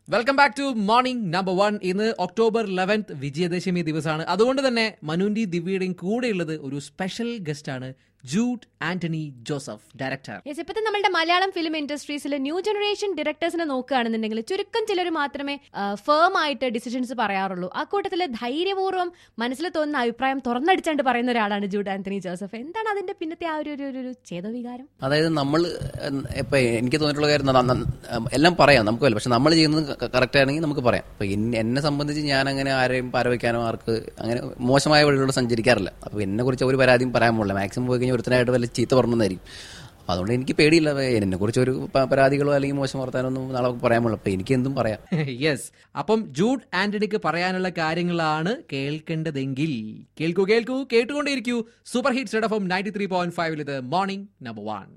welcome back to morning number one ഇന്ന് October eleventh Vijayadashami ദിവസമാണ് അതുകൊണ്ട് തന്നെ മനുന്റി ദിവ്യയുടെയും കൂടെയുള്ളത് ഒരു സ്പെഷ്യൽ ഗസ്റ്റ് ആണ് ജൂഡ് ആന്റണി ജോസഫ് ഡയറക്ടർ യെസ് ഇപ്പത്തെ നമ്മളുടെ മലയാളം ഫിലിം ഇൻഡസ്ട്രീസിൽ ന്യൂ ജനറേഷൻ ഡയറക്ടേഴ്സിനെ നോക്കുകയാണെന്നുണ്ടെങ്കിൽ ചുരുക്കം ചിലർ മാത്രമേ ഫേം ആയിട്ട് ഡിസിഷൻസ് പറയാറുള്ളൂ ആ കൂട്ടത്തിൽ ധൈര്യപൂർവ്വം മനസ്സിൽ തോന്നുന്ന അഭിപ്രായം തുറന്നടിച്ചാണ്ട് പറയുന്ന ഒരാളാണ് ജൂഡ് ആന്റണി ജോസഫ് എന്താണ് അതിന്റെ പിന്നത്തെ ആ ഒരു ഒരു- ഒരു- ഒരു ചേതവികാരം അതായത് നമ്മൾ ഇപ്പൊ എനിക്ക് തോന്നിയിട്ടുള്ള കാര്യം ന- ന- എല്ലാം പറയാം നമുക്ക് പക്ഷെ നമ്മൾ ചെയ്യുന്നത് കറക്റ്റ് ആണെങ്കിൽ നമുക്ക് പറയാം ഇപ്പൊ എന്നെ എന്നെ സംബന്ധിച്ച് ഞാൻ അങ്ങനെ ആരെയും പാരവയ്ക്കാനോ ആർക്ക് അങ്ങനെ മോശമായ വഴികളിലൂടെ സഞ്ചരിക്കാറില്ല അപ്പൊ എന്നെ കുറിച്ച് ഒരു പരാതിയും പറയാൻ പോകില്ല മാക്സിമം പോയി കഴിഞ്ഞാൽ ഒരുത്തനായിട്ട് വല്ല ചീത്ത പറഞ്ഞതായിരിക്കും അപ്പൊ അതുകൊണ്ട് എനിക്ക് പേടിയില്ല എന്നെ കുറിച്ച് ഒരു പ- പരാതികളോ അല്ലെങ്കിൽ മോശം വർത്താനോ ഒന്നും നാളെ പറയാൻ പോകില്ല അപ്പൊ എനിക്ക് എന്തും പറയാം യെസ് അപ്പം ജൂഡ് ആന്റണിക്ക് പറയാനുള്ള കാര്യങ്ങളാണ് കേൾക്കേണ്ടതെങ്കിൽ കേൾക്കൂ കേൾക്കൂ കേട്ടുകൊണ്ടേയിരിക്കൂ super hit Z F ninety three point ഫൈവിൽ ഇത് മോർണിംഗ് നമ്പർ വൺ